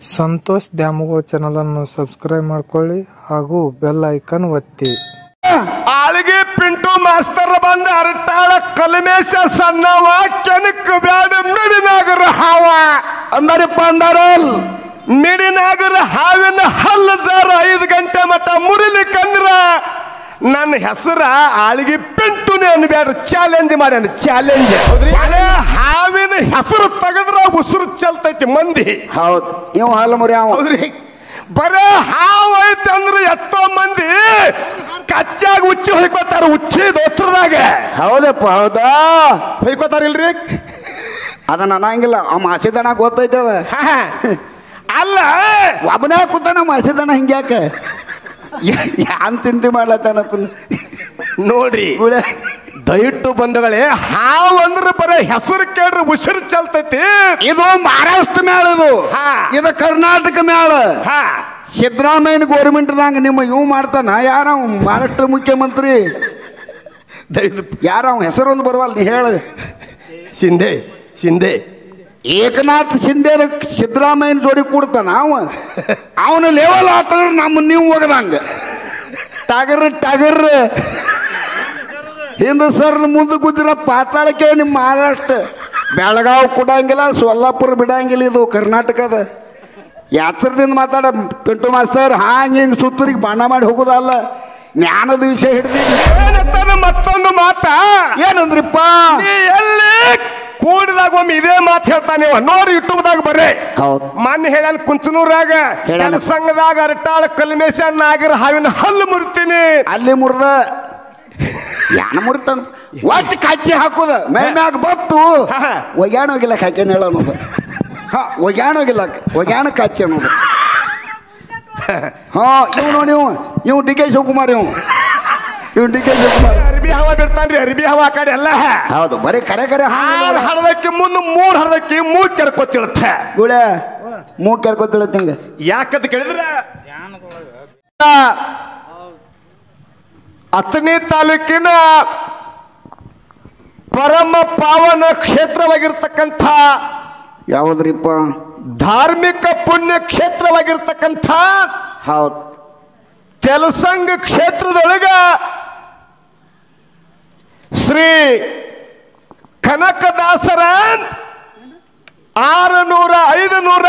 ಸಂತೋಷ್ ದ್ಯಾಮವ್ವ ಚಾನಲನ್ನು ಸಬ್ಸ್ಕ್ರೈಬ್ ಮಾಡ್ಕೊಳ್ಳಿ ಹಾಗೂ ಬೆಲ್ ಐಕನ್ ಒತ್ತಿ ಆಳಿಗೆ ಪಿಂಟು ಮಾಸ್ತರ್ ಬಂದ ಅರಟಾಳ ಕಲ್ಮೇಶ ಸಣ್ಣವ ಕೆನಕ್ ಬ್ಯಾಡ ಮಿಡಿನಾಗರ ಹಾವ ಅಂದರಪ್ಪ ಅಂದಾರಲ್ ಮಿಡಿನಾಗರ ಹಾವಿನ ಹಲ್ಲ ಜಾರ ಐದು ಗಂಟೆ ಮಟ್ಟ ಮುರಿಲಿಕ್ಕಂದ್ರ ನನ್ನ ಹೆಸರ ಆಳಿಗೆ ಪಿಂಟುನೇ ಅನ್ಬ್ಯಾಡ ಚಾಲೆಂಜ್ ಮಾಡ್ಯಾನ ಚಾಲೆಂಜ್ ಹಾವಿನ ಹೆಸರು ತೆಗೆದ್ರ ಉಸಿರು ಚಲ್ತೈತಿ ಮಂದಿ ಹೌದು ಇವ ಹಾಲು ಮುರಿ ಅವ ಹೌದ್ರಿ ಬರೇ ಹಾವು ಐತೆ ಅಂದ್ರೆ ಎಷ್ಟೋ ಮಂದಿ ಕಚ್ಚಾಗ ಉಚ್ಚಿ ಹೊಯ್ಕೋತಾರ ಉಚ್ಚಿ ದೋತ್ರದಾಗ ಹೌದಪ್ಪ ಹೌದಾ ಹೊಯ್ಕೋತಾರಿಲ್ರಿ ಅದನ್ನ ಅನ್ನಂಗಿಲ್ಲ ಅವ ಮಾಸಿದಣ ಗೊತ್ತೈತದ ಹಾ. ಅಲ್ಲ ಒಬ್ಬನೇ ಕೂತಾನ ಮಾಸಿದಣ ಹಿಂಗ್ಯಾಕ ಯಾನ್ ತಿಂತಿ ಮಾಡ್ಲತ್ತಾನ ನೋಡ್ರಿ ಗುಳೆ ದಯವಿಟ್ಟು ಬಂಧುಗಳೇ ಹಾವು ಅಂದ್ರೆ ಬರೇ ಹೆಸರು ಕೇಳ್ರಿ ಉಸಿರು ಚಲ್ತೈತಿ ಇದು ಮಹಾರಾಷ್ಟ್ರ ಮೇಳ ಇದು ಹಾ. ಇದು ಕರ್ನಾಟಕ ಮೇಳ ಹಾ ಸಿದ್ದರಾಮಯ್ಯನ ಗೋರ್ಮೆಂಟ್ದಾಗ ನಿಮ್ಮ ಇವು ಮಾಡ್ತಾನ ಯಾರ ಅವ ಮಹಾರಾಷ್ಟ್ರ ಮುಖ್ಯಮಂತ್ರಿ ದಯವಿಟ್ಟು ಯಾರ ಅವ ಹೆಸರೊಂದು ಬರವಲ್ಲ ನೀ ಹೇಳ ಶಿಂದೆ ಶಿಂದೆ ಏಕನಾಥ್ ಶಿಂದೆ ಸಿದ್ದರಾಮಯ್ಯನ ಜೋಡಿ ಕೂಡ್ತಾನ ಅವ ಅವನ ಲೆವೆಲ್ ಆತಂದ್ರೆ ನಮ್ಮ ನೀವು ಹೋಗದಂಗ ಟಗರ್ ಟಗರ್ ಹಿಂದೆ ಸರ್ ಮುಂದೆ ಕೂತಿರ ಪಾತಾಳಕ್ಕೆ ನಿಮ್ಮ ಮಹಾರಾಷ್ಟ್ರ ಬೆಳಗಾವ್ ಕೊಡಂಗಿಲ್ಲ ಸೊಲ್ಲಾಪುರ ಬಿಡಂಗಿಲ್ಲ ಇದು ಕರ್ನಾಟಕದ ಯಾತ್ರದಿಂದ ಮಾತಾಡ ಪಿಂಟು ಮಾಸ್ತರ್ ಹಾಂಗೆ ಹಿಂಗೆ ಸುತ್ತರಿಗೆ ಬಣ್ಣ ಮಾಡಿ ಹೋಗೋದಲ್ಲ ಜ್ಞಾನದ ವಿಷಯ ಹಿಡ್ದಿ ಏನಂತಾನ ಮತ್ತೊಂದು ಮಾತ ಏನಂದ್ರಿಪ್ಪ ನೀ ಎಲ್ಲಿ ಕೂಡಿದಾಗ ಒಮ್ಮೆ ಇದೇ ಮಾತು ಹೇಳ್ತಾನೆ ಇವ. ನೋಡ್ರಿ ಯೂಟ್ಯೂಬ್ದಾಗ ಬರ್ರಿ ಹೌದು ಮೊನ್ನೆ ಹೇಳಲ್ ಕುಂಚನೂರಾಗ ಹೇಳ್ಯಾನ. ಸಂಘದಾಗ ಅರಟಾಳ ಕಲ್ಮೇಶ ನಾಗರ ಹಾವಿನ ಹಲ್ಲು ಮುರಿತೀನಿ ಅಲ್ಲಿ ಮುರಿದ ಯಾನ ಮುರಿತಂತ ಒಟ್ಟು ಕಚ್ಚಿ ಹಾಕೋದ ಮೈ ಮ್ಯಾಗ ಬತ್ತು ಹಾ. ಒಗ್ಯಾಣ ಹೋಗಿಲ್ಲ ಹಾಕೇನು ಹೇಳ ಅನ್ನೋದು ಹಾ ಒಗ್ಯಾಣ ಹೋಗಿಲ್ಲ ಒಗ್ಯಾಣ ಕಚ್ಚಿ ಅನ್ನೋದು ಹಾ ಇವ್ ನೋಡಿ ಇವ್ ಇವ್ ಡಿ ಕೆ ಶಿವಕುಮಾರ್ ಇವ್ ಇವ್ ಡಿ ಕೆ ಶಿವಕುಮಾರ್ ಅರ್ಬಿ ಹವಾ ಬಿಡ್ತಾನ್ರಿ ಅರ್ಬಿ ಹವಾ ಆ ಕಡೆ ಎಲ್ಲ ಹೌದು ಬರೀ ಕರೆ ಕರೆ ಆರು ಹಡದಕ್ಕೆ ಮುಂದೆ ಮೂರ್ ಹಡದಕ್ಕೆ ಮೂರ್ ಕೆರ್ಕೊತಿಳತ್ತೆ ಗುಳೆ ಮೂಗ್ ಕೆರ್ಕೊತಿಳತ್ತಂಗ ಯಾಕಂತ ಕೇಳಿದ್ರೆ ಹತ್ತನೇ ತಾಲೂಕಿನ ಪರಮ ಪಾವನ ಕ್ಷೇತ್ರವಾಗಿರ್ತಕ್ಕಂಥ ಯಾವ್ದ್ರಿಪ್ಪ ಧಾರ್ಮಿಕ ಪುಣ್ಯ ಕ್ಷೇತ್ರವಾಗಿರ್ತಕ್ಕಂಥ ಹೌದು ತೆಲಸಂಗ ಕ್ಷೇತ್ರದೊಳಗ ಶ್ರೀ ಕನಕದಾಸರ ಆರುನೂರ ಐದು ನೂರ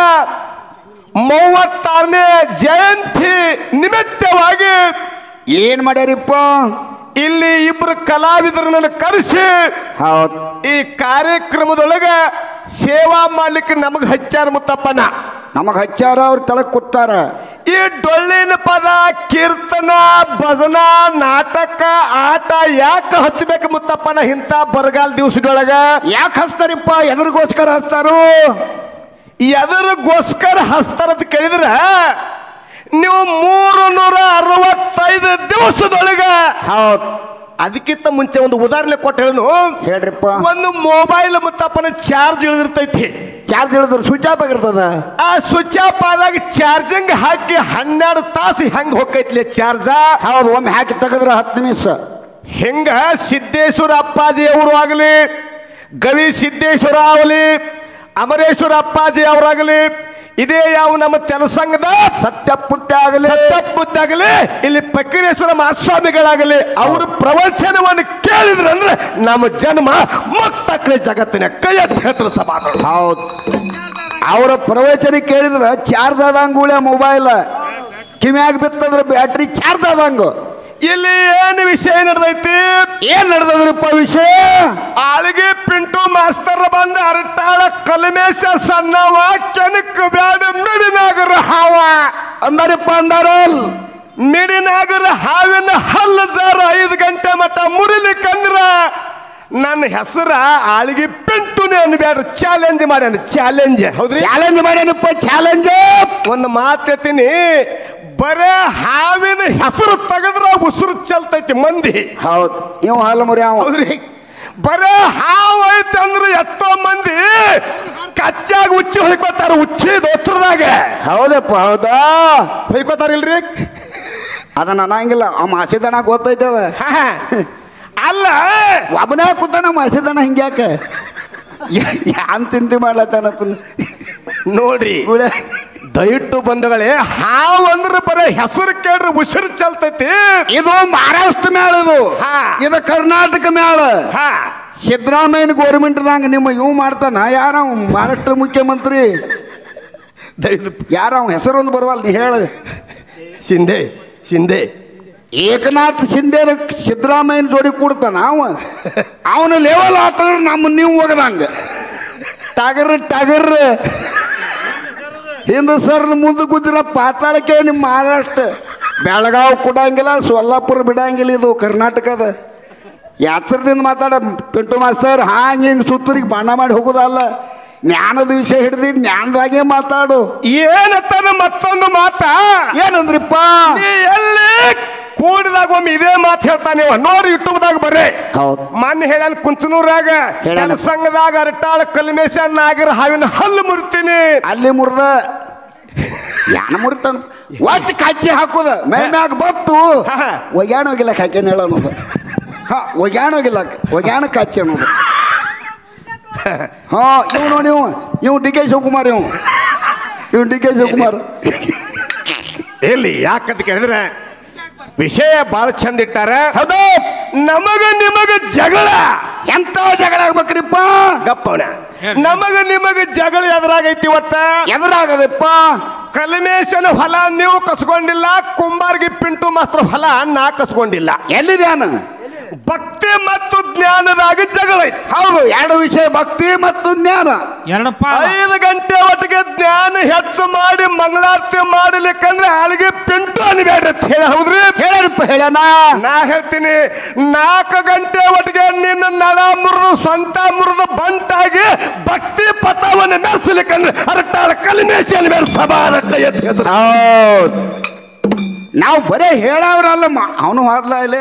ಮೂವತ್ತಾರನೇ ಜಯಂತಿ ನಿಮಿತ್ತವಾಗಿ ಏನ್ ಮಾಡ್ಯಾರಿಪ್ಪ ಇಲ್ಲಿ ಇಬ್ರು ಕಲಾವಿದರನ್ನು ಕರೆಸಿ ಹೌದು ಈ ಕಾರ್ಯಕ್ರಮದೊಳಗ ಸೇವಾ ಮಾಡ್ಲಿಕ್ಕೆ ನಮಗ್ ಹಚ್ಚಾರ ಮುತ್ತಪ್ಪನ ನಮಗ್ ಹಚ್ಚಾರ ಅವ್ರ ತಳಗ್ ಕೂತಾರ ಈ ಡೊಳ್ಳಿನ ಪದ ಕೀರ್ತನ ಭಜನ ನಾಟಕ ಆಟ ಯಾಕೆ ಹಚ್ಚಬೇಕು ಮುತ್ತಪ್ಪನ ಇಂಥ ಬರಗಾಲ ದಿವಸದೊಳಗ ಯಾಕೆ ಹಚ್ತಾರಿಪ್ಪ ಎದ್ರಿಗೋಸ್ಕರ ಹಚ್ತಾರು ಎದರಿಗೋಸ್ಕರ ಹಸ್ತಾರತ್ ಕೇಳಿದ್ರ ನೀವು ಮೂರು ನೂರ ಅರವತ್ತೈದು ದಿವಸದೊಳಗ ಹೌದು ಅದಕ್ಕಿಂತ ಮುಂಚೆ ಒಂದು ಉದಾಹರಣೆ ಕೊಟ್ಟು ಹೇಳನು ಹೇಳ್ರಿಪ್ಪ ಒಂದು ಮೊಬೈಲ್ ಮುತ್ತಪ್ಪನ ಚಾರ್ಜ್ ಇಳಿದಿರ್ತೈತಿ ಚಾರ್ಜ್ ಹೇಳಿದ್ರು ಸ್ವಿಚ್ ಆಫ್ ಆಗಿರ್ತದ ಆ ಸ್ವಿಚ್ ಆಫ್ ಆದಾಗ ಚಾರ್ಜಿಂಗ್ ಹಾಕಿ ಹನ್ನೆರಡು ತಾಸು ಹೆಂಗ್ ಹೋಗೈತ್ಲಿ ಚಾರ್ಜ ಹೌದು ಒಮ್ಮೆ ಹಾಕಿ ತೆಗೆದ್ರೆ ಹತ್ತು ನಿಮಿಷ ಹಿಂಗ ಸಿದ್ದೇಶ್ವರ ಅಪ್ಪಾಜಿ ಅವರು ಆಗಲಿ ಗವಿ ಸಿದ್ದೇಶ್ವರ ಆಗಲಿ ಅಮರೇಶ್ವರ ಅಪ್ಪಾಜಿ ಅವರಾಗಲಿ ಇದೇ ಯಾವ ನಮ್ಮ ತೆಲಸಂಗದ ಸತ್ಯ ಪುಟ್ಟ ಆಗಲಿ ಸತ್ಯಪ್ಪದ್ದಾಗಲಿ ಇಲ್ಲಿ ಫಕೀರೇಶ್ವರ ಮಹಾಸ್ವಾಮಿಗಳಾಗಲಿ ಅವ್ರ ಪ್ರವಚನವನ್ನು ಕೇಳಿದ್ರಂದ್ರೆ ನಮ್ಮ ಜನ್ಮ ಮತ್ತಕ್ಲೆ ಜಗತ್ತಿನ ಕೈ ಎತ್ತಿ ಹೇಳ್ತಾರೆ ಸಭಾಗಳು ಹೌದು ಅವರ ಪ್ರವಚನ ಕೇಳಿದ್ರೆ ಚಾರ್ಜ್ ಆದಂಗುಳೆ ಮೊಬೈಲ್ ಕಿವ್ಯಾಗ ಬಿತ್ತಂದ್ರೆ ಬ್ಯಾಟ್ರಿ ಚಾರ್ಜ್ ಆದಂಗು ಇಲ್ಲಿ ಏನು ವಿಷಯ ನಡೆದೈತಿ ಏನ್ ನಡೆದದ್ರಿಪ್ಪ ವಿಷಯ ಆಳಿಗೆ ಪಿಂಟು ಮಾಸ್ತರ್ ಬಂದ ಅರಟಾಳ ಕಲ್ಮೇಶ ಸಣ್ಣವ ಕೆನಕ್ ಬ್ಯಾಡ ಮಿಡಿನಾಗರ ಹಾವ ಅಂದಾರಿಪ್ಪ ಅಂದಾರಲ್ ಮಿಡಿನಾಗರ ಹಾವಿನ ಹಲ್ಲ ಜಾರ ಐದು ಗಂಟೆ ಮಟ್ಟ ಮುರಿಲಿಕ್ಕಂದ್ರ ನನ್ನ ಹೆಸರ ಆಳಿಗೆ ಪಿಂಟುನೇ ಅನ್ಬ್ಯಾಡ ಚಾಲೆಂಜ್ ಮಾಡ್ಯಾನ ಚಾಲೆಂಜ್ ಹೌದ್ರಿ ಚಾಲೆಂಜ್ ಮಾಡ್ಯಾನಪ್ಪ ಚಾಲೆಂಜ್ ಒಂದು ಮಾತೆತ್ತೀನಿ ಬರೇ ಹಾವಿನ ಹೆಸರು ತೆಗೆದ್ರ ಉಸಿರು ಚಲ್ತೈತಿ ಮಂದಿ ಹೌದು ಇವ ಹಾಲು ಮುರಿ ಅವ ಹೌದ್ರಿ ಬರೇ ಹಾವು ಐತೆ ಅಂದ್ರೆ ಎಷ್ಟೋ ಮಂದಿ ಕಚ್ಚಾಗ ಉಚ್ಚಿ ಹೊಯ್ಕೋತಾರ ಉಚ್ಚಿ ದೋತ್ರದಾಗ ಹೌದಪ್ಪ ಹೌದಾ ಹೊಯ್ಕೋತಾರಿಲ್ರಿ ಅದನ್ನ ಅನ್ನಂಗಿಲ್ಲ ಅವ ಮಾಸಿದಣ ಗೊತ್ತೈತದ ಹಾ. ಅಲ್ಲ ಒಬ್ಬನೇ ಕೂತಾನ ಮಾಸಿದಣ ಹಿಂಗ್ಯಾಕ ಯಾನ್ ತಿಂತಿ ಮಾಡ್ಲತ್ತಾನ ನೋಡ್ರಿ ಗುಳೆ ದಯವಿಟ್ಟು ಬಂಧುಗಳೇ ಹಾವು ಅಂದ್ರೆ ಬರೀ ಹೆಸರು ಕೇಳ್ರಿ ಉಸಿರು ಚಲ್ತೈತಿ ಇದು ಮಹಾರಾಷ್ಟ್ರ ಮೇಳ ಇದು ಹಾ. ಇದು ಕರ್ನಾಟಕ ಮೇಳ ಹಾ ಸಿದ್ದರಾಮಯ್ಯನ ಗೋರ್ಮೆಂಟ್ದಾಗ ನಿಮ್ಮ ಇವು ಮಾಡ್ತಾನ ಯಾರ ಅವ ಮಹಾರಾಷ್ಟ್ರ ಮುಖ್ಯಮಂತ್ರಿ ದಯವಿಟ್ಟು ಯಾರ ಅವ ಹೆಸರು ಒಂದು ಬರವಲ್ಲ ನೀ ಹೇಳ ಶಿಂದೆ ಶಿಂದೆ ಏಕನಾಥ್ ಶಿಂದೆ ಸಿದ್ದರಾಮಯ್ಯನ ಜೋಡಿ ಕೂಡ್ತಾನ ಅವ ಅವನ ಲೆವೆಲ್ ಆತಂದ್ರೆ ನಮ್ಮ ನೀವು ಹೋಗದಂಗ ಟಗರ್ ಟಗರ್ ಹಿಂದೆ ಸರ್ದ ಮುಂದೆ ಕೂತಿರ ಪಾತಾಳಕ್ಕೆ ನಿಮ್ಮ ಮಹಾರಾಷ್ಟ್ರ ಬೆಳಗಾವ್ ಕೊಡಂಗಿಲ್ಲ ಸೊಲ್ಲಾಪುರ ಬಿಡಂಗಿಲ್ಲ ಇದು ಕರ್ನಾಟಕದ ಯಾತ್ರದಿಂದ ಮಾತಾಡ ಪಿಂಟು ಮಾಸ್ತರ್ ಹಾಂಗೆ ಹಿಂಗೆ ಸುತ್ತರಿಗೆ ಬಣ್ಣ ಮಾಡಿ ಹೋಗೋದಲ್ಲ ಜ್ಞಾನದ ವಿಷಯ ಹಿಡ್ದು ಜ್ಞಾನದಾಗೆ ಮಾತಾಡು ಏನತ್ತಾನ ಮತ್ತೊಂದು ಮಾತ ಏನಂದ್ರಿಪ್ಪ ನೀ ಎಲ್ಲಿ ಕೂಡಿದಾಗ ಒಮ್ಮೆ ಇದೇ ಮಾತು ಹೇಳ್ತಾನೆ ಇವ. ನೋಡ್ರಿ ಯೂಟ್ಯೂಬ್ದಾಗ ಬರ್ರಿ ಹೌದು ಮೊನ್ನೆ ಹೇಳ್ಯಾನ ಕುಂಚನೂರಾಗ ಹೇಳ್ಯಾನ. ನನ್ನ ಸಂಘದಾಗ ಅರಟಾಳ ಕಲ್ಮೇಶ ನಾಗರ ಹಾವಿನ ಹಲ್ಲು ಮುರಿತೀನಿ ಅಲ್ಲಿ ಮುರ್ದ ಯಾನ ಮುರಿತಾನ ಒಟ್ಟು ಕಚ್ಚಿ ಹಾಕೋದ ಮೈ ಮ್ಯಾಗ ಬತ್ತು ಹಾ. ಒಗ್ಯಾಣ ಹೋಗಿಲ್ಲಕ್ಕೆ ಹಾಕೇನು ಹೇಳ ಅನ್ನೋದು ಹಾ ಒಗ್ಯಾಣ ಹೋಗಿಲ್ಲಕ್ಕ ಒಗ್ಯಾಣ ಕಚ್ಚಿ ಅನ್ನೋದು ಹಾ ಇವ್ ನೋಡಿ ಇವ್ ಇವ್ ಡಿ ಕೆ ಶಿವಕುಮಾರ್ ಇವ್ ಇವ್ ಡಿ ಕೆ ಶಿವಕುಮಾರ್ ಎಲ್ಲಿ ಯಾಕಂತ ಕೇಳಿದ್ರೆ ವಿಷಯ ಬಹಳ ಚಂದ ಇಟ್ಟಾರ ಹೌದು ನಮಗ ನಿಮಗ ಜಗಳ ಎಂತ ಜಗಳ ಆಗ್ಬೇಕ್ರಿಪ್ಪ ಗಪ್ಪವನ ನಮಗ ನಿಮಗ ಜಗಳ ಎದುರಾಗೈತಿ ಇವತ್ತ ಎದುರಾಗದಪ್ಪ ಕಲ್ಮೇಶನ ಹೊಲ ನೀವು ಕಸ್ಕೊಂಡಿಲ್ಲ ಕುಂಬಾರ್ಗಿ ಪಿಂಟು ಮಾಸ್ತರ ಹೊಲ ನಾ ಕಸ್ಕೊಂಡಿಲ್ಲ ಎಲ್ಲಿದ್ಯಾನ ಭಕ್ತಿ ಮತ್ತು ಜ್ಞಾನದಾಗ ಜಗಳ ಐತಿ ಹೌದು ಎರಡು ವಿಷಯ ಭಕ್ತಿ ಮತ್ತು ಜ್ಞಾನ ಎರಡಪ್ಪ ಐದು ಗಂಟೆ ಒಟ್ಟಿಗೆ ಜ್ಞಾನ ಹೆಚ್ಚು ಮಾಡಿ ಮಂಗಳಾರತಿ ಮಾಡಲಿಕ್ಕಂದ್ರೆ ಅಲ್ಲಿಗೆ ಪಿಂಟು ಅನ್ಬೇಡ್ರಿ ಅಂತ ಹೇಳಿ ಹೌದ್ರಿ ಹೇಳ್ಯಾರಪ್ಪ ಹೇಳ್ಯಾನ ನಾ ಹೇಳ್ತೀನಿ ನಾಲ್ಕು ಗಂಟೆ ಒಟ್ಟಿಗೆ ನಿನ್ನ ನಳ ಮುರಿದು ಸ್ವಂತ ಮುರಿದು ಬಂಟಾಗಿ ಭಕ್ತಿ ಪಥವನ್ನು ಮೆರೆಸಲಿಕ್ಕಂದ್ರೆ ಅರಟಾಳ ಕಲಿಮೇಶನ್ ಮೇಲೆ ಸಭಾದ ಕೈ ಎತ್ತಿ ಎದ್ರು. ಹೌದು ನಾವು ಬರೇ ಹೇಳವ್ರಲ್ಲ ಅವನು ಹೋದ್ಲ ಇಲ್ಲಿ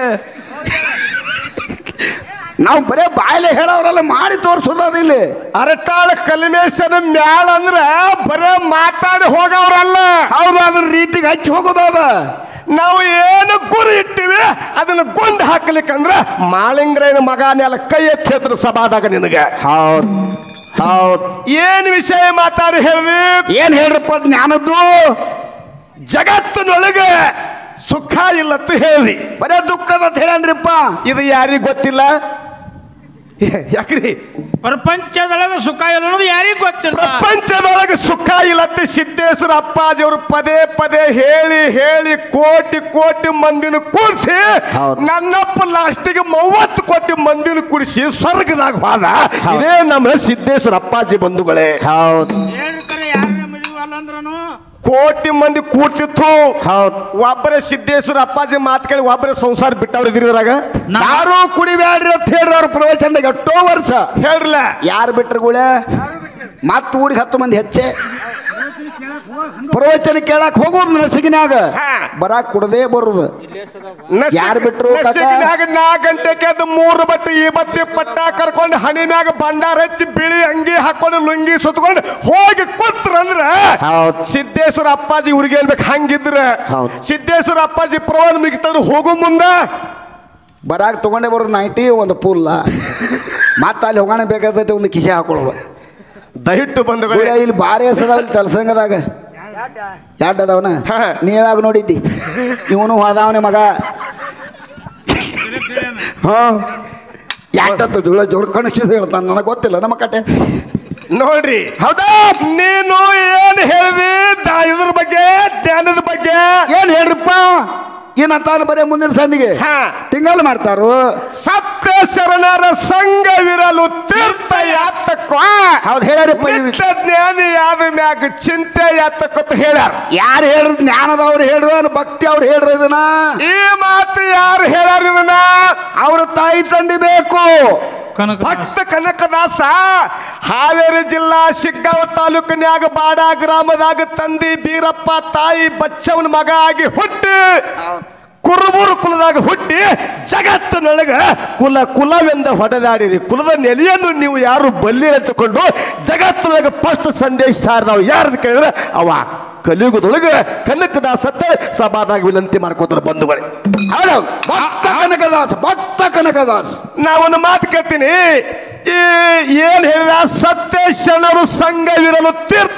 ನಾವು ಬರೇ ಬಾಯಲೆ ಹೇಳವ್ರಲ್ಲ ಮಾಡಿ ತೋರ್ಸೋದು ಇಲ್ಲಿ ಅರಟಾಳ ಕಲಿಮೇಶನ ಮ್ಯಾಲ ಅಂದ್ರ ಬರೇ ಮಾತಾಡಿ ಹೋಗವ್ರಲ್ಲ ಹೌದು ಅದ್ರ ರೀತಿಗೆ ಹಚ್ಚಿ ಹೋಗೋದದ ನಾವು ಏನು ಗುರಿ ಇಟ್ಟಿವಿ ಅದನ್ನ ಗುಂಡು ಹಾಕ್ಲಿಕ್ಕಂದ್ರ ಮಾಳಿಂಗ್ರೇನ ಮಗನೆಲ್ಲ ಕೈ ಎತ್ತಿ ಎದ್ರು ಸಭಾದಾಗ ನಿನಗೆ ಹೌದು ಹೌದು ಏನ್ ವಿಷಯ ಮಾತಾಡಿ ಹೇಳಿದ್ವಿ ಏನ್ ಹೇಳ್ರಪ್ಪ ಜ್ಞಾನದ್ದು ಜಗತ್ತಿನೊಳಗೆ ಸುಖ ಇಲ್ಲತ್ತ ಹೇಳಿ ಬರೇ ದುಃಖದ ಅಂತ ಹೇಳನ್ರಿಪ್ಪ ಇದು ಯಾರಿಗ್ ಗೊತ್ತಿಲ್ಲ ಯಾಕ್ರಿ ಪ್ರಪಂಚದೊಳಗೆ ಸುಖ ಇಲ್ಲ ಅನ್ನೋದು ಯಾರಿಗೂ ಗೊತ್ತಿಲ್ಲ ಪ್ರಪಂಚದೊಳಗೆ ಸುಖ ಇಲ್ಲತ್ತೆ ಸಿದ್ದೇಶ್ವರ ಅಪ್ಪಾಜಿ ಅವರು ಪದೇ ಪದೇ ಹೇಳಿ ಹೇಳಿ ಕೋಟಿ ಕೋಟಿ ಮಂದಿನ ಕೂಡಿಸಿ ಹೌದು. ನನ್ನಪ್ಪ ಲಾಸ್ಟಿಗೆ ಮೂವತ್ತು ಕೋಟಿ ಮಂದಿನ ಕೂಡಿಸಿ ಸ್ವರ್ಗದಾಗ ಹೋದ ಇದೇ ನಮ್ಮ ಸಿದ್ದೇಶ್ವರ ಅಪ್ಪಾಜಿ ಬಂಧುಗಳೇ ಹೌದು ಹೇಳ್ತಾರೆ ಯಾರನ್ನ ಮದುವೆ ಅಲ್ಲ ಅಂದ್ರನು ಕೋಟಿ ಮಂದಿ ಕೂಡ್ತಿತ್ತು ಹೌದು ಒಬ್ಬರೇ ಸಿದ್ದೇಶ್ವರ ಅಪ್ಪಾಜಿ ಮಾತು ಕೇಳಿ ಒಬ್ಬರೇ ಸಂಸಾರ ಬಿಟ್ಟವ್ರು ಇದ್ರಾಗ ನಾ- ಯಾರು ಕುಡಿಬ್ಯಾಡ್ರಿ ಅಂತ ಹೇಳ್ರಿ ಅವ್ರ ಪ್ರವಚನದಾಗ ಎಷ್ಟೋ ವರ್ಷ ಹೇಳ್ರಲ್ಲ ಯಾರು ಬಿಟ್ರು ಗುಳೆ ಮತ್ತ ಊರಿಗೆ ಹತ್ತು ಮಂದಿ ಹೆಚ್ಚೆ ಪ್ರವಚನ ಕೇಳಕ್ ಹೋಗೋದು ನಸಿಗಿನಾಗ ಹಾ. ಬರಾಕ್ ಕುಡದೇ ಬರುದು ನಸಿಕ್- ಯಾರ್ ಬಿಟ್ರು ಕಾಕ? ನಸಿಕ್ನ್ಯಾಗ ನಾಲ್ಕು ಗಂಟೆಗೆ ಎದ್ದು ಮೂರು ಬಟ್ಟೆ ಈ ಬತ್ತಿ ಪಟ್ಟ ಕರ್ಕೊಂಡು ಹಣಿ ಮ್ಯಾಗ ಭಂಡಾರ ಹಚ್ಚಿ ಬಿಳಿ ಅಂಗಿ ಹಾಕೊಂಡು ಲುಂಗಿ ಸುತ್ಕೊಂಡು ಹೋಗಿ ಕೂತ್ರಂದ್ರ ಹೌದ್. ಸಿದ್ದೇಶ್ವರ ಅಪ್ಪಾಜಿ ಇವ್ರಿಗೆ ಏನ್ಬೇಕು ಹಂಗಿದ್ರ ಹೌದ್. ಸಿದ್ದೇಶ್ವರ ಅಪ್ಪಾಜಿ ಪ್ರವಾದ ಮುಗಿಸ್ತಂದ್ರೆ ಹೋಗೋ ಮುಂದ ಬರಾಕ್ ತಗೊಂಡೇ ಬರೋ ನೈಟಿ ಒಂದು ಪುಲ್ಲ ಮತ್ತೆ ಅಲ್ಲಿ ಹೋಗೋಣ ಬೇಕಾದೈತೆ ಒಂದು ಕಿಸೆ ಹಾಕೊಳ್ಳುವ ದಯವಿಟ್ಟು ಬಂಧುಗಳೇ ಗುಳೆ ಇಲ್ಲಿ ಭಾರಿ ಹೆಸದಾವ ಇಲ್ಲಿ ತಲಸಂಗದಾಗ ಯಾಡ್ ಅದಾವನ ಹಾ. ನೀವ್ಯಾಗ ನೋಡಿದ್ದಿ ಇವನು ಹೋದವನೇ ಮಗ ಹಾ ಯಾಕತ್ತ ಜೋಳ ಜೋಳ ಕಣಿಸಿದ ಹೇಳ್ತಾನೆ ನನಗೆ ಗೊತ್ತಿಲ್ಲ ನಮ್ಮ ಕಟ್ಟೆ ನೋಡ್ರಿ ಹೌದಾ ನೀನು ಏನ್ ಹೇಳಿದಿ ದ- ಇದ್ರ ಬಗ್ಗೆ ಧ್ಯಾನದ ಬಗ್ಗೆ ಏನ್ ಹೇಳ್ರಿಪ್ಪ ಏನಂತಾನ ಬರೇ ಮುಂದಿನ ಸಂದಿಗೆ ಹಾ. ತಿಂಗಲ್ ಮಾಡ್ತಾರು ಸತ್ಯ ಶರಣರ ಸಂಘವಿರಲು ತೀರ್ಥ ಯಾತಕ್ಕ ಹೌದು ಹೇಳ್ಯಾರಪ್ಪ ಇವ್ ನಿತ್ಯ ಜ್ಞಾನಿ ಯಾದ ಮ್ಯಾಗ ಚಿಂತೆ ಯಾತಕ್ಕಂತ ಹೇಳ್ಯಾರ ಯಾರು ಹೇಳ್ರಿ ಜ್ಞಾನದವ್ರು ಹೇಳ್ರು ಭಕ್ತಿ ಅವ್ರು ಹೇಳ್ರಿ ಇದನ್ನ ಈ ಮಾತು ಯಾರು ಹೇಳ್ಯಾರ ಇದನ್ನ ಅವ್ರ ತಾಯಿ ತಂಡಿ ಬೇಕು ಕನಕ ಭಕ್ತ ಕನಕದಾಸ ಹಾವೇರಿ ಜಿಲ್ಲಾ ಶಿಗ್ಗಾಂವ ತಾಲೂಕಿನ್ಯಾಗ ಬಾಡ ಗ್ರಾಮದಾಗ ತಂದಿ ಬೀರಪ್ಪ ತಾಯಿ ಬಚ್ಚವನ ಮಗ ಆಗಿ ಹುಟ್ಟಿ ಕುರುಬೂರು ಕುಲದಾಗ ಹುಟ್ಟಿ ಜಗತ್ತಿನೊಳಗ ಕುಲ ಕುಲವೆಂದ ಹೊಡೆದಾಡಿರಿ ಕುಲದ ನೆಲೆಯನ್ನು ನೀವು ಯಾರು ಬಲ್ಲಿರ ತಗೊಂಡು ಜಗತ್ತಿನೊಳಗೆ ಫಸ್ಟ್ ಸಂದೇಶ ಸಾರಿದವ್ ಯಾರ್ದು ಕೇಳಿದ್ರೆ ಅವ ಕಲಿಯುಗದೊಳಗೆ ಕನಕದಾಸ ಅಂತ ಸಭಾದಾಗ ವಿನಂತಿ ಮಾಡ್ಕೋತಾರೆ ಬಂಧುಗಳೇ ಹೌದು ಭಕ್ತ ಕನಕದಾಸ್ ಭಕ್ತ ಕನಕದಾಸ್ ನಾವೊಂದು ಮಾತು ಕೇಳ್ತೀನಿ ಈ ಏನ್ ಹೇಳಿದ ಸತ್ಯ ಶರಣರು ಸಂಘವಿರಲು ತೀರ್ಥ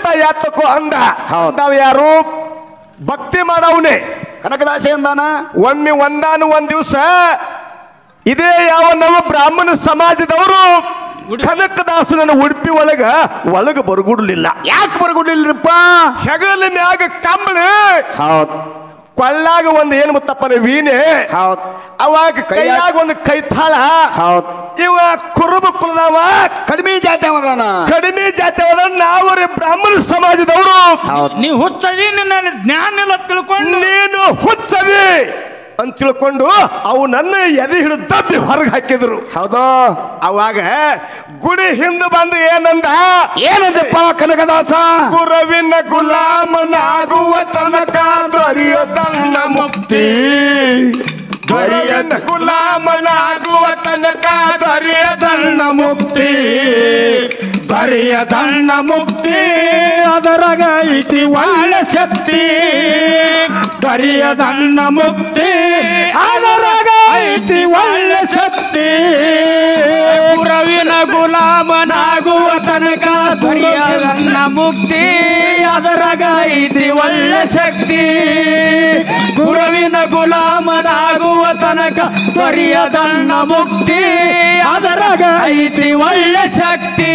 ಯಾತಕ್ಕೋ ಅಂದ ಹೌದ್. ನಾವ್ ಯಾರು ಭಕ್ತಿ ಮಾಡವನೇ ಕನಕದಾಸ ಎಂದಾನ ಒಮ್ಮೆ ಒಂದಾನು ಒಂದ್ ದಿವಸ ಇದೇ ಯಾವ ನಮ್ಮ ಬ್ರಾಹ್ಮಣ ಸಮಾಜದವರು ಕನಕದಾಸನ ಉಡುಪಿ ಒಳಗ ಒಳಗ ಬರಗುಡ್ಲಿಲ್ಲ ಯಾಕೆ ಬರ್ಕೊಡ್ಲಿಲ್ರಿಪ್ಪ ಹೆಗಲ ಮ್ಯಾಗ ಕಂಬಳ ಹೌದ್ ಕೊಳ್ಳಾಗ ಒಂದು ಏನು ಮುತ್ತಪ್ಪನ ವೀಣೆ ಹೌದ್ ಅವಾಗ ಕೈಯಾಗ ಒಂದು ಕೈ ತಾಳ ಹೌದ್ ಇವ ಕುರುಬ ಕುಲದವ ಕಡಿಮೆ ಜಾತಿ ಅವದಾನ ಕಡಿಮೆ ಜಾತಿ ಹೋದ ನಾವು ರೀ ಬ್ರಾಹ್ಮಣ ಸಮಾಜದವರು ಹೌದ್ ನೀ ಹುಚ್ಚದಿ ನಿನ್ನಲ್ಲಿ ಜ್ಞಾನ ಇಲ್ಲ ತಿಳ್ಕೊಂಡು ನೀನು ಹುಚ್ಚದಿ ಅಂತ ತಿಳ್ಕೊಂಡು ಅವು ನನ್ನ ಎದೆ ಹಿಡಿದು ದಬ್ಬಿ ಹೊರಗೆ ಹಾಕಿದ್ರು ಹೌದು ಅವಾಗ ಗುಡಿ ಹಿಂದೆ ಬಂದು ಏನಂದ ಏನಂದಪ್ಪ ಕನಕದಾಸ ಗುರುವಿನ ಗುಲಾಮನಾಗುವ ತನಕ ದೊರೆಯದನ್ನ ಮುಕ್ತಿ ಗುರುವಿನ ಗುಲಾಮನಾಗುವ ತನಕ ದೊರೆಯದನ್ನ ಮುಕ್ತಿ ದೊರೆಯದಣ್ಣ ಮುಕ್ತಿ ಅದರಗ ಐತಿ ಒಳ್ಳೆ ಶಕ್ತಿ ದೊರೆಯದಣ್ಣ ಮುಕ್ತಿ ಅದರಗ ಐತಿ ಒಳ್ಳೆ ಶಕ್ತಿ ಗುರವಿನ ಗುಲಾಮನಾಗುವ ತನಕ ದೊರೆಯದಣ್ಣ ಮುಕ್ತಿ ಅದರಗ ಐತಿ ಒಳ್ಳೆ ಶಕ್ತಿ ಗುರುವಿನ ಗುಲಾಮನಾಗುವ ತನಕ ದೊರೆಯದಣ್ಣ ಮುಕ್ತಿ ಅದರಗ ಐತಿ ಒಳ್ಳೆ ಶಕ್ತಿ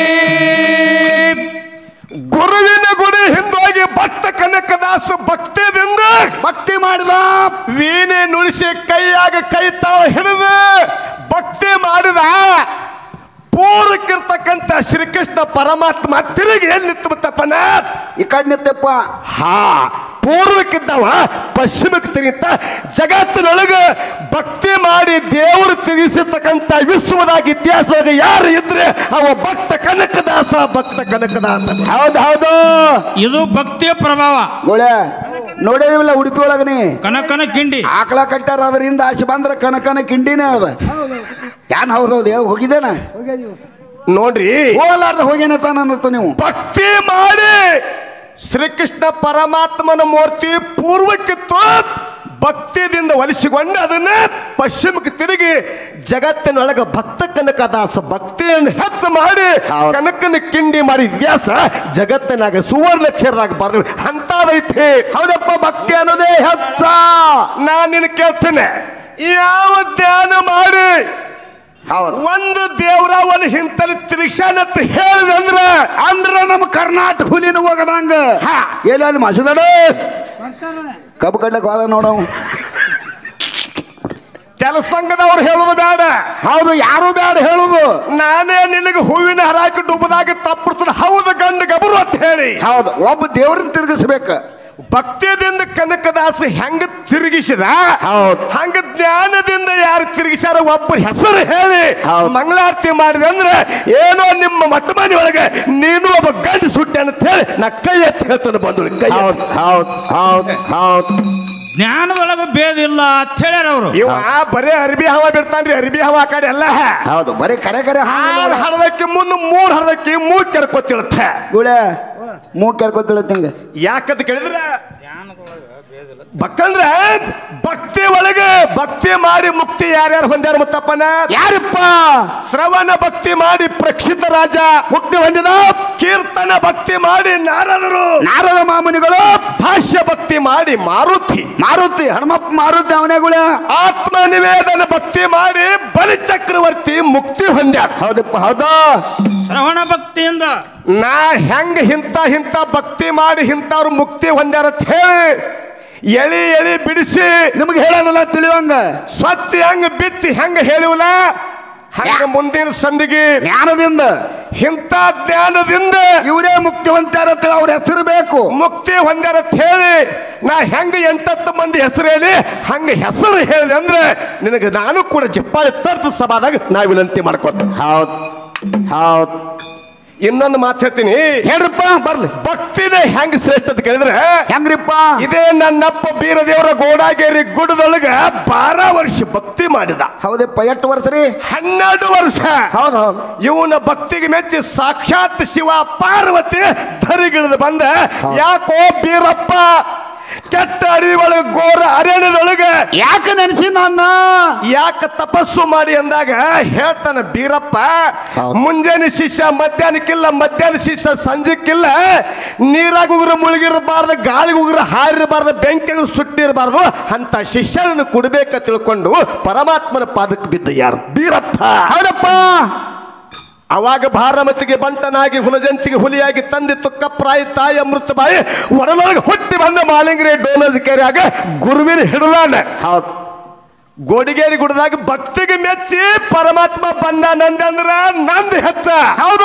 ಗುರುವಿನ ಗುಡಿ ಹಿಂದೋಗಿ ಭಕ್ತ ಕನಕದಾಸ ಭಕ್ತಿದಿಂದ ಭಕ್ತಿ ಮಾಡಿದ ವೀಣೆ ನುಡಿಸಿ ಕೈಯಾಗ ಕೈ ತಾಳ ಹಿಡಿದು ಭಕ್ತಿ ಮಾಡಿದ ಪೂರ್ವಕ್ಕಿರ್ತಕ್ಕಂಥ ಶ್ರೀಕೃಷ್ಣ ಪರಮಾತ್ಮ ತಿರುಗಿ ಎಲ್ಲಿತ್ತು ತಪ್ಪನ ಈ ಕಡೆ ನಿತ್ತಪ್ಪ ಹಾ ಪೂರ್ವಕ್ಕಿದ್ದವ ಪಶ್ಚಿಮಕ್ಕೆ ತಿರುಗಿತ್ತ ಜಗತ್ತಿನೊಳಗ ಭಕ್ತಿ ಮಾಡಿ ದೇವರು ತಿರುಗಿಸಿರ್ತಕ್ಕಂಥ ವಿಶ್ವದಾಗ ಇತಿಹಾಸದಾಗ ಯಾರು ಇದ್ರೆ ಅವ ಭಕ್ತ ಕನಕದಾಸ ಭಕ್ತ ಕನಕದಾಸ ಹೌದು ಹೌದು ಇದು ಭಕ್ತಿಯ ಪ್ರಭಾವ ಗೋಳೆ ನೋಡಿದಿಲ್ಲ ಉಡುಪಿ ಒಳಗ ನೀ ಕನಕನ ಕಿಂಡಿ ಆಕಳ ಕಟ್ಟಾರ ಅದರಿಂದ ಆಚೆ ಬಂದ್ರ ಕನಕನ ಕಿಂಡಿನೇ ಅದ ಯಾನ್ ಹೌದೌದು ಹೋಗಿದ್ದೇನ ನೋಡ್ರಿ ಹೋಗಲಾರ್ದ ಹೋಗೇನ ತಾನತ್ತ ನೀವು ಭಕ್ತಿ ಮಾಡಿ ಶ್ರೀಕೃಷ್ಣ ಪರಮಾತ್ಮನ ಮೂರ್ತಿ ಪೂರ್ವಕ್ಕಿತ್ತು ಭಕ್ತಿದಿಂದ ಒಲಿಸಿಕೊಂಡು ಅದನ್ನ ಪಶ್ಚಿಮಕ್ಕೆ ತಿರುಗಿ ಜಗತ್ತಿನೊಳಗ ಭಕ್ತ ಕನಕದಾಸ ಭಕ್ತಿಯನ್ನು ಹೆಚ್ಚು ಮಾಡಿ ಹೌದು. ಕನಕನ ಕಿಂಡಿ ಮಾಡಿ ಇತಿಹಾಸ ಜಗತ್ತಿನಾಗ ಸುವರ್ಣಕ್ಷರದಾಗ ಬರೆದು ಅಂತದೈತಿ ಹೌದಪ್ಪ ಭಕ್ತಿ ಅನ್ನೋದೇ ಹೆಚ್ಚ ನಾನು ನಿನ್ನ ಕೇಳ್ತೇನೆ ಯಾವ ಧ್ಯಾನ ಮಾಡಿ ಹೌದು ಒಂದು ದೇವರ ಒಂದು ಹಿಂತಲಿ ತಿರುಗ್ಸಾನಂತ ಹೇಳಿದಂದ್ರ ಅಂದ್ರ ನಮ್ಮ ಕರ್ನಾಟಕ ಹುಲಿನ ಹೋಗದಂಗ ಎಲ್ಲಿ ಅಲ್ಲಿ ಮಸೂದಡ ಕಬ್ಬು ಕಡ್ಲಕ್ ಹೋದ ನೋಡವ್ ಕೆಲಸಂಗದವ್ರು ಹೇಳೋದು ಬೇಡ ಹೌದು ಯಾರು ಬೇಡ ಹೇಳುದು ನಾನೇ ನಿನಗೆ ಹೂವಿನ ಹರಾಕಿ ಡುಬ್ಬದಾಗ ತಪ್ಪಿಸ್ತದ ಹೌದು ಗಂಡು ಗಬರು ಅಂತ ಹೇಳಿ ಹೌದು ಒಬ್ಬ ದೇವ್ರನ್ನ ತಿರುಗಿಸ್ಬೇಕು ಭಕ್ತಿಯಿಂದ ಕನಕದಾಸ ಹೆಂಗ ತಿರುಗಿಸಿದ ಹೌದು. ಹಂಗ ಜ್ಞಾನದಿಂದ ಯಾರು ತಿರುಗಿಸ್ಯಾರ ಒಬ್ಬರ ಹೆಸರು ಹೇಳಿ ಹೌದು. ಮಂಗಳಾರತಿ ಮಾಡಿದೆ ಅಂದ್ರೆ ಏನೋ ನಿಮ್ಮ ಮಟ್ಟ ಮನೆ ಒಳಗೆ ನೀನು ಒಬ್ಬ ಗಂಡು ಸುಟ್ಟೆ ಅಂತ ಹೇಳಿ ನಾ ಕೈ ಎತ್ತಿ ಹೇಳ್ತಾನೆ ಬಂದು ಕೈ ಹೌದು ಹೌದು ಹೌದು ಹೌದು ಜ್ಞಾನದೊಳಗ ಭೇದ ಇಲ್ಲ ಅಂತ ಹೇಳ್ಯಾರ ಅವರು ಇವ ಬರೇ ಅರ್ಬಿ ಹವಾ ಬಿಡ್ತಾನ್ರಿ ಅರ್ಬಿ ಹವಾ ಆ ಕಡೆ ಎಲ್ಲ ಹೌದು ಬರೀ ಕರೆ ಕರೆ ಆರು ಹಡದಕ್ಕೆ ಮುಂದೆ ಮೂರ್ ಹಡದಕ್ಕೆ ಮೂರ್ ಕೆರ್ಕೊತಿಳತ್ತೆ ಗುಳೆ ಮೂಗ್ ಕೆರ್ಕೊತಿಳತ್ತಂಗ ಯಾಕಂತ ಕೇಳಿದ್ರೆ ಬಕ್ಕಂದ್ರ ಭಕ್ತಿ ಒಳಗೆ ಭಕ್ತಿ ಮಾಡಿ ಮುಕ್ತಿ ಯಾರ್ಯಾರು ಹೊಂದ್ಯಾರ ಮುತ್ತಪ್ಪನ ಯಾರಪ್ಪ ಶ್ರವಣ ಭಕ್ತಿ ಮಾಡಿ ಪ್ರಕ್ಷಿತ ರಾಜ ಮುಕ್ತಿ ಹೊಂದಿದ ಕೀರ್ತನ ಭಕ್ತಿ ಮಾಡಿ ನಾರದರು ನಾರದ ಮಾಮುನಿಗಳು ಭಾಷ್ಯ ಭಕ್ತಿ ಮಾಡಿ ಮಾರುತಿ ಮಾರುತಿ ಹನುಮಪ್ಪ ಮಾರುತಿ ಅವನೇ ಗುಳ ಆತ್ಮ ನಿವೇದನ ಭಕ್ತಿ ಮಾಡಿ ಬಲಿ ಚಕ್ರವರ್ತಿ ಮುಕ್ತಿ ಹೊಂದ್ಯಾರ ಹೌದಪ್ಪ ಹೌದಾ ಶ್ರವಣ ಭಕ್ತಿಯಿಂದ ನಾ ಹೆಂಗ ಇಂಥ ಇಂಥ ಭಕ್ತಿ ಮಾಡಿ ಇಂಥವ್ರು ಮುಕ್ತಿ ಹೊಂದ್ಯಾರ ಅಂತ ಹೇಳಿ ಎಳಿ ಎಳಿ ಬಿಡಿಸಿ ನಿಮ್ಗೆ ಹೇಳೋದಲ್ಲ ತಿಳಿಯುವಂಗ ಸ್ವಚ್ಛ ಹೆಂಗ ಬಿಚ್ಚಿ ಹೆಂಗ ಹೇಳಿವಲ್ಲ ಹಂಗ ಮುಂದಿನ ಸಂದಿಗೆ ಜ್ಞಾನದಿಂದ ಇಂಥ ಜ್ಞಾನದಿಂದ ಇವರೇ ಮುಕ್ತಿವಂತಾರ ಅವ್ರ ಹೆಸರು ಬೇಕು ಮುಕ್ತಿ ಹೊಂದ್ಯಾರ ಅಂತ ಹೇಳಿ ನಾ ಹೆಂಗ ಎಂಟತ್ತು ಮಂದಿ ಹೆಸರು ಹೇಳಿ ಹಂಗ ಹೆಸರು ಹೇಳಿದೆ ಅಂದ್ರೆ ನಿನಗೆ ನಾನು ಕೂಡ ಜಪ್ಪಾಳಿ ತರ್ತ ಸಭಾದಾಗ ನಾ ವಿನಂತಿ ಮಾಡ್ಕೊತ ಹೌದ್ ಹೌದ್ ಇನ್ನೊಂದು ಮಾತು ಹೇಳ್ತೀನಿ ಹೇಳ್ರಪ್ಪ ಬರ್ಲಿ ಭಕ್ತಿನೇ ಹೆಂಗ ಶ್ರೇಷ್ಠ ಅಂತ ಕೇಳಿದ್ರೆ ಹೆಂಗ್ರಿಪ್ಪ ಇದೇ ನನ್ನಪ್ಪ ಬೀರದೇವರ ಗೋಡಾಗೇರಿ ಗುಡ್ಡದೊಳಗ ಬಾರ ವರ್ಷ ಭಕ್ತಿ ಮಾಡಿದ ಹೌದಪ್ಪ ಎಷ್ಟು ವರ್ಷ ರೀ ಹನ್ನೆರಡು ವರ್ಷ ಹೌದು ಹೌದು ಇವನ ಭಕ್ತಿಗೆ ಮೆಚ್ಚಿ ಸಾಕ್ಷಾತ್ ಶಿವ ಪಾರ್ವತಿ ಧರಿಗಿಳಿದು ಬಂದ ಯಾಕೋ ಬೀರಪ್ಪ ಕೆಟ್ಟ ಅಡವಿ ಒಳಗ ಘೋರ ಅರಣ್ಯದೊಳಗ ಯಾಕೆ ನೆನೆಸಿ ನನ್ನ ಯಾಕ ತಪಸ್ಸು ಮಾಡಿ ಅಂದಾಗ ಹೇಳ್ತಾನ ಬೀರಪ್ಪ ಹೌದು. ಮುಂಜಾನೆ ಶಿಷ್ಯ ಮಧ್ಯಾಹ್ನಕ್ಕಿಲ್ಲ ಮಧ್ಯಾಹ್ನ ಶಿಷ್ಯ ಸಂಜೆಕ್ಕಿಲ್ಲ ನೀರಾಗ ಉಗುರು ಮುಳುಗಿರಬಾರ್ದು ಗಾಳಿಗೆ ಉಗುರು ಹಾರಿರಬಾರ್ದು ಬೆಂಕಿಗೆ ಸುಟ್ಟಿರಬಾರ್ದು ಅಂತ ಶಿಷ್ಯರನ್ನು ಕುಡಬೇಕ ತಿಳ್ಕೊಂಡು ಪರಮಾತ್ಮನ ಪಾದಕ್ಕೆ ಬಿದ್ದ ಯಾರು ಬೀರಪ್ಪ ಹೌದಪ್ಪ ಅವಾಗ ಭಾರಮತಿಗೆ ಬಂಟನಾಗಿ ಹುಲಜಂತಿಗೆ ಹುಲಿಯಾಗಿ ತಂದೆ ತುಕ್ಕಪ್ರಾಯಿ ತಾಯಿ ಅಮೃತಬಾಯಿ ಒಡಲೊಳಗೆ ಹುಟ್ಟಿ ಬಂದ ಮಾಲಿಂಗರೇ ಡೋನಜ್ ಕೆರೆಯಾಗ ಗುರುವಿನ ಹಿಡಲಾನ ಹೌದು ಗೋಡಿಗೇರಿ ಗುಡದಾಗ ಭಕ್ತಿಗೆ ಮೆಚ್ಚಿ ಪರಮಾತ್ಮ ಬಂದಾನಂದಂದ್ರ ನಂದು ಹೆಚ್ಚ ಹೌದು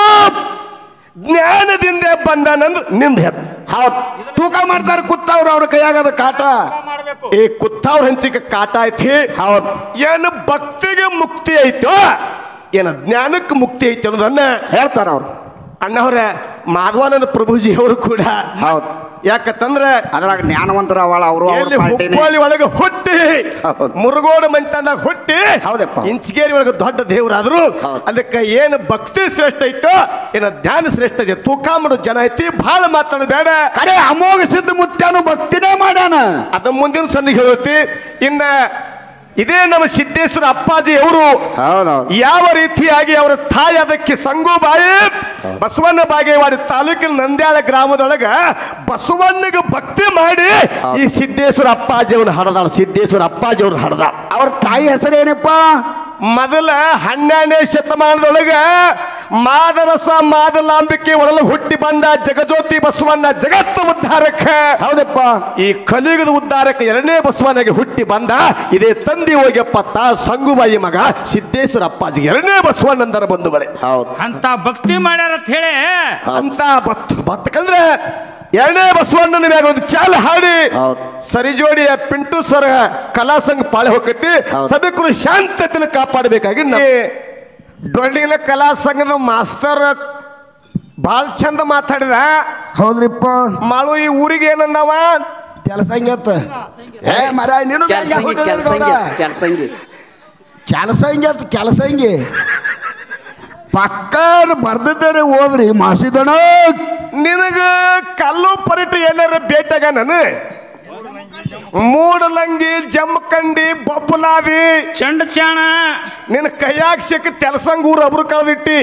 ಜ್ಞಾನದಿಂದ ಬಂದಾನಂದ್ರ ನಿಂದ ಹೆಚ್ಚ ಹೌದು ತೂಕ ಮಾಡ್ತಾರೆ ಕೂತವ್ರು ಅವ್ರ ಕೈಯಾಗದ ಕಾಟ ಮಾಡಬೇಕು ಈ ಕುತ್ತಾವ್ರ ಹಂತಿಗೆ ಕಾಟ ಐತಿ ಹೌದು ಏನು ಭಕ್ತಿಗೆ ಮುಕ್ತಿ ಐತೋ ಏನ ಜ್ಞಾನಕ್ಕೆ ಮುಕ್ತಿ ಐತಿ ಅನ್ನೋದನ್ನ ಹೇಳ್ತಾರ ಅವ್ರು ಅಣ್ಣವ್ರ ಮಾಧವಾನಂದ ಪ್ರಭುಜಿ ಅವರು ಕೂಡ ಹೌದು ಯಾಕಂದ್ರೆ ಅದ್ರಾಗ ಜ್ಞಾನವಂತರ ಅವಳ ಅವರು ಅವ್ರ ಎಲ್ಲಿ ಪಾರ್ಟಿನೇ ಹುಬ್ಬಳ್ಳಿ ಒಳಗೆ ಹುಟ್ಟಿ ಹೌದು. ಮುರುಗೋಡು ಮಂತಂದಾಗ ಹುಟ್ಟಿ ಹೌದಪ್ಪ. ಇಂಚಗೇರಿ ಒಳಗೆ ದೊಡ್ಡ ದೇವರಾದ್ರು ಹೌದು. ಅದಕ್ಕೆ ಏನು ಭಕ್ತಿ ಶ್ರೇಷ್ಠ ಐತೋ ಏನ ಧ್ಯಾನ ಶ್ರೇಷ್ಠ ಇದೆ ತೂಕ ಮಾಡೋ ಜನ ಐತಿ ಬಹಳ ಮಾತಾಡೋದು ಬೇಡ ಕರೆ ಅಮೋಘ ಸಿದ್ಧ ಮುತ್ಯಾನು ಭಕ್ತಿನೇ ಮಾಡ್ಯಾನ ಅದ ಮುಂದಿನ ಸಂದಿಗೆ ಹೇಳುತ್ತಿ ಇನ್ನ ಇದೇ ನಮ್ಮ ಸಿದ್ದೇಶ್ವರ ಅಪ್ಪಾಜಿ ಅವರು ಹೌದೌದು ಯಾವ ರೀತಿಯಾಗಿ ಅವರ ತಾಯಿ ಅದಕ್ಕೆ ಸಂಗುಬಾಯಿ ಬಸವಣ್ಣ ಬಾಗೇವಾಡಿ ತಾಲೂಕಿನ ನಂದ್ಯಾಳ ಗ್ರಾಮದೊಳಗ ಬಸವಣ್ಣಗೆ ಭಕ್ತಿ ಮಾಡಿ ಈ ಸಿದ್ದೇಶ್ವರ ಅಪ್ಪಾಜಿಯವ್ರ ಹಡದಾಳ ಸಿದ್ದೇಶ್ವರ ಅಪ್ಪಾಜಿಯವ್ರ ಹಡದಾಳ ಅವ್ರ ತಾಯಿ ಹೆಸರೇನಪ್ಪ ಮೊದಲ ಹನ್ನೆರಡನೇ ಶತಮಾನದೊಳಗ ಮಾದರಸ ಮಾದಲಾಂಬಿಕೆ ಒಳಗೆ ಹುಟ್ಟಿ ಬಂದ ಜಗಜ್ಯೋತಿ ಬಸವಣ್ಣ ಜಗತ್ತು ಉದ್ಧಾರಕ್ಕೆ ಹೌದಪ್ಪ ಈ ಕಲಿಯುಗದ ಉದ್ಧಾರಕ್ಕೆ ಎರಡನೇ ಬಸವನಿಗೆ ಹುಟ್ಟಿ ಬಂದ ಇದೇ ತಂದೆ ಹೋಗ್ಯಪ್ಪ ತಾ ಸಂಗುಬಾಯಿ ಮಗ ಸಿದ್ದೇಶ್ವರ ಅಪ್ಪಾಜಿಗೆ ಎರಡನೇ ಬಸವಣ್ಣಂದರ ಬಂದು ಬಳೆ ಹೌದು ಅಂತ ಭಕ್ತಿ ಮಾಡ್ಯಾರ ಅಂತ ಹೇಳಿ ಅಂತ ಬತ್ ಬತ್ತಕಂದ್ರೆ ಎರಡನೇ ಬಸವಣ್ಣನ ಮ್ಯಾಗ ಒಂದು ಚಾಲ ಹಾಡಿ ಹೌದು. ಸರಿ ಜೋಡಿಯ ಪಿಂಟು ಸ್ವರ ಕಲಾ ಸಂಘ ಪಾಳೆ ಹೋಗತಿ ಹೌದು. ಸಭಿಕರು ಶಾಂತತೆನ ಕಾಪಾಡಬೇಕಾಗಿ ಡೊಳ್ಳಿನ ಕಲಾ ಸಂಘದ ಮಾಸ್ತರ್ ಭಾಳ ಚಂದ ಮಾತಾಡಿದ ಹೌದ್ರಿಪ್ಪ ಮಾಳು ಈ ಊರಿಗೆ ಏನಂದವ ಕೆಲಸಂಗತ್ತ ಏ ಮರ ನೀನು ಕೆಲಸಂಗಿ ಕೆಲಸಂಗಿ ಕೆಲಸಂಗಿ ಕೆಲಸಂಗತ್ ಕೆಲಸಂಗಿ ಪಕ್ಕ ಬರ್ದಿದ್ದಾರೆ ಹೋದ್ರಿ ಮಾಸಿದಣ ನಿನಗ ಕಲ್ಲು ಪರಿಟ ಏನಾರ ಭೇಟಿಯಾಗ ನಾನು ಮೂಡಲಂಗಿ ಜಮಖಂಡಿ ಬೊಬ್ಬಲಾದಿ ಚಂಡ ಚಾಣ ನಿನ್ನ ಕೈಯಾಗ ಸಿಕ್ಕ ತೆಲಸಂಗ ಊರು ಅಬ್ರು ಕಳೆದಿಟ್ಟಿ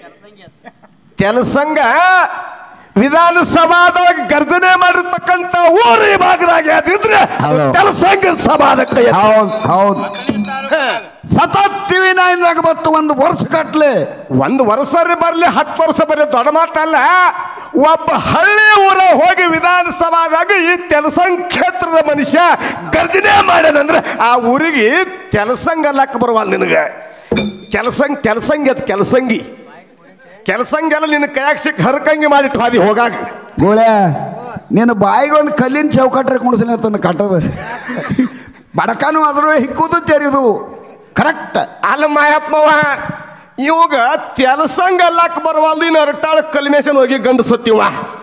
ತೆಲಸಂಗ ವಿಧಾನಸಭಾದೊಳಗೆ ಗರ್ಜನೆ ಮಾಡಿರ್ತಕ್ಕಂಥ ಊರು ಈ ಭಾಗದಾಗ ಯಾವ್ದಿದ್ರೆ ಹೌದು. ತೆಲಸಂಗ ಸಭಾದಕ್ಕೆ ಹೌದ್ ಹೌದ್ ಸತತ್ ಟಿವಿ ನೈನ್ದಾಗ ಬತ್ತು ಒಂದು ವರ್ಷ ಕಟ್ಲೆ ಒಂದು ವರ್ಷ ಬರ್ಲಿ ಹತ್ತು ವರ್ಷ ಬರ್ಲಿ ದೊಡ್ಡ ಮಾತಲ್ಲ ಒಬ್ಬ ಹಳ್ಳಿ ಊರ ಹೋಗಿ ವಿಧಾನಸಭಾದಾಗ ಈ ತೆಲಸಂಗ್ ಕ್ಷೇತ್ರದ ಮನುಷ್ಯ ಗರ್ಜನೆ ಮಾಡ್ಯಾನಂದ್ರೆ ಆ ಊರಿಗೆ ತೆಲಸಂಗ್ ಅಲ್ಲಕ್ಕ ಬರುವಲ್ಲ ನಿನಗೆ ಕೆಲಸಂಗ್ ಕೆಲಸಂಗಿ ಅದು ಕೆಲಸಂಗಿ ಕೆಲಸಂಗೆಲ್ಲ ನಿನ್ನ ಕೈಯಾಗ ಸಿಕ್ಕ ಹರಕಂಗಿ ಮಾಡಿಟ್ಟು ಹಾದಿ ಹೋಗಾಗ ಗೋಳೆ ನಿನ್ನ ಬಾಯಿಗೆ ಒಂದು ಕಲ್ಲಿನ ಚೌಕಟ್ರೆ ಕುಣಿಸಲಿ ತನ್ನ ಕಟ್ಟದ ಬಡಕನು ಆದರೂ ಹಿಕ್ಕುದು ತೆರೆದು ಕರೆಕ್ಟ್ ಅಲ್ಲ ಮಾಯಪ್ಪವ ಇವಾಗ ತೆಲಸಂಗ್ ಅಲ್ಲಕ್ಕ ಬರುವಲ್ದು ಇನ್ನು ಅರಟಾಳ ಕಲಿಮೇಶನ್ ಹೋಗಿ ಗಂಡು ಸತ್ತಿವ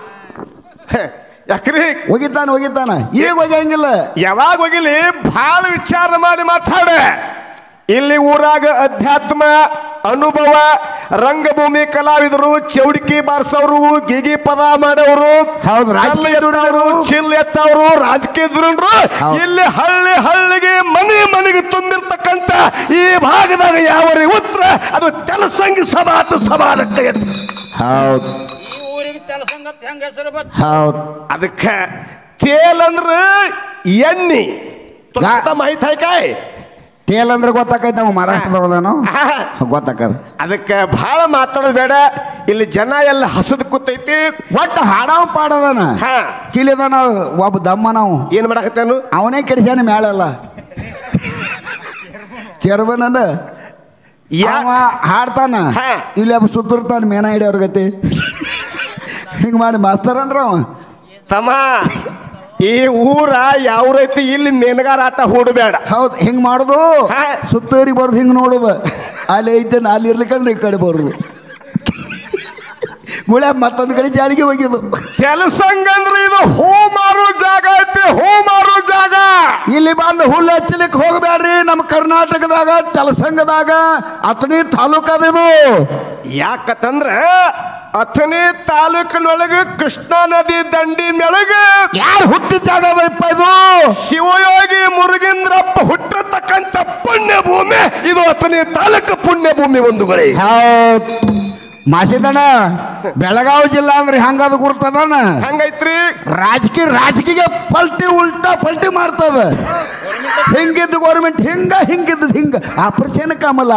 ಯಾಕ್ರಿ ಹೋಗಿದ್ದಾನ ಹೋಗಿದ್ದಾನ ಈಗ ಹೋಗಂಗಿಲ್ಲ ಯಾವಾಗ ಹೋಗಿಲಿ ಭಾಳ ವಿಚಾರ ಮಾಡಿ ಮಾತಾಡ ಇಲ್ಲಿ ಊರಾಗ ಅಧ್ಯಾತ್ಮ ಅನುಭವ ರಂಗಭೂಮಿ ಕಲಾವಿದರು ಚೌಡಿಕಿ ಬಾರಿಸೋರು ಗಿಗಿ ಪದ ಮಾಡೋರು ಹೌದು, ರಾಜಕೀಯ ಎತ್ತವರು ಚಿಲ್ ಎತ್ತವರು ರಾಜಕೀಯ ದುರಂಡ್ರು ಹೌದು. ಇಲ್ಲಿ ಹಳ್ಳಿ ಹಳ್ಳಿಗೆ ಮನೆ ಮನೆಗೆ ತುಂಬಿರ್ತಕ್ಕಂಥ ಈ ಭಾಗದಾಗ ಯಾವ ಉತ್ತರ ಅದು ತೆಲಸಂಗಿ ಸಭಾ ಸಭಾದಕ್ಕೆ ಹೌದು ಈ ಊರಿಗೆ ಕೆಲಸಂಗತ್ ಹೆಂಗ ಹೆಸರು ಬತ್ ಹೌದು ಅದಕ್ಕೆ ತೇಲ್ ಅಂದ್ರ ಎಣ್ಣಿ ಯಾ- ಮಾಹಿತಿ ಹಾಕಾಯ್ ತೇಲ್ ಅಂದ್ರೆ ಗೊತ್ತಾಕೈತೆ ನಾವು ಮಹಾರಾಷ್ಟ್ರದವನು ಗೊತ್ತಾಕದ ಅದಕ್ಕೆ ಬಹಳ ಮಾತಾಡೋದು ಬೇಡ ಇಲ್ಲಿ ಜನ ಎಲ್ಲ ಹಸದ್ ಕೂತೈತಿ ಒಟ್ಟು ಹಾಡವ ಪಾಡದನ ಹಾ ಕಿಲಿದನ ಒಬ್ಬ ದಮ್ಮ ನಾವು ಏನ್ ಮಾಡಕತ್ತಾನು ಅವನೇ ಕೆಡಿಸ್ಯಾನ ಮೇಳೆಲ್ಲ ಚೇರ್ಮನ್ ಯಾ ಅವ ಹಾಡ್ತಾನ ಹಾ. ಇಲ್ಲಿ ಒಬ್ಬ ಸುತ್ತಿರ್ತಾನ ಮೇನ ಹಿಡಿಯೋರ್ ಗತಿ ಹಿಂಗೆ ಮಾಡಿ ಮಾಸ್ತರ್ ಅನ್ರ ಅವ ತಮ್ಮ ಈ ಊರ ಯಾವ ರೀತಿ ಇಲ್ಲಿ ಮೇನಗಾರ ಆಟ ಹೂಡಬೇಡ ಹೌದು ಹಿಂಗೆ ಮಾಡುದು ಹಾ. ಸುತ್ತೂರಿಗೆ ಬರೋದು ಹಿಂಗೆ ನೋಡುದು ಅಲ್ಲಿ ಐತೆ ಅಲ್ಲಿ ಇರ್ಲಿಕ್ಕಂದ್ರೆ ಈ ಕಡೆ ಬರೋದು ಗುಳೆ ಮತ್ತೊಂದು ಕಡೆ ಜಾಲಿಗೆ ಹೋಗಿದ್ದು ಕೆಲಸಂಗಂದ್ರೆ ಇದು ಹೂ ಮಾರೋ ಜಾಗ ಐತಿ ಹೂ ಮಾರೋ ಜಾಗ ಇಲ್ಲಿ ಬಂದು ಹುಲ್ಲು ಹಚ್ಚಲಿಕ್ಕೆ ಹೋಗಬೇಡ್ರಿ ನಮ್ಮ ಕರ್ನಾಟಕದಾಗ ತಲಸಂಗದಾಗ ಅತನಿ ತಾಲೂಕದಿದು ಯಾಕಂದ್ರ ಅಥಣಿ ತಾಲೂಕಿನೊಳಗೆ ಕೃಷ್ಣಾ ನದಿ ದಂಡಿ ಮೆಳಗ ಯಾರು ಹುಟ್ಟಿದ ಜಾಗ ಅದಪ್ಪ ಇದು ಶಿವಯೋಗಿ ಮುರುಗೇಂದ್ರಪ್ಪ ಹುಟ್ಟಿರ್ತಕ್ಕಂಥ ಪುಣ್ಯ ಭೂಮಿ ಇದು ಅತನಿ ತಾಲೂಕು ಪುಣ್ಯ ಭೂಮಿ ಬಂಧುಗಳೇ ಹೌದ್ ಮಾಸಿದಣ್ಣ ಬೆಳಗಾವಿ ಜಿಲ್ಲಾ ಅಂದ್ರೆ ಹೆಂಗದ ಗುರ್ತದನ ಹಂಗೈತ್ರಿ ರಾಜಕೀಯ ರಾಜಕೀಯ ಪಲ್ಟಿ ಉಲ್ಟಾ ಪಲ್ಟಿ ಮಾಡ್ತದ ಹಿಂಗಿದ್ದು ಗೌರ್ಮೆಂಟ್ ಹಿಂಗ ಹಿಂಗಿದ್ದು ಹಿಂಗ ಆಪರೇಷನ್ ಕಮಲ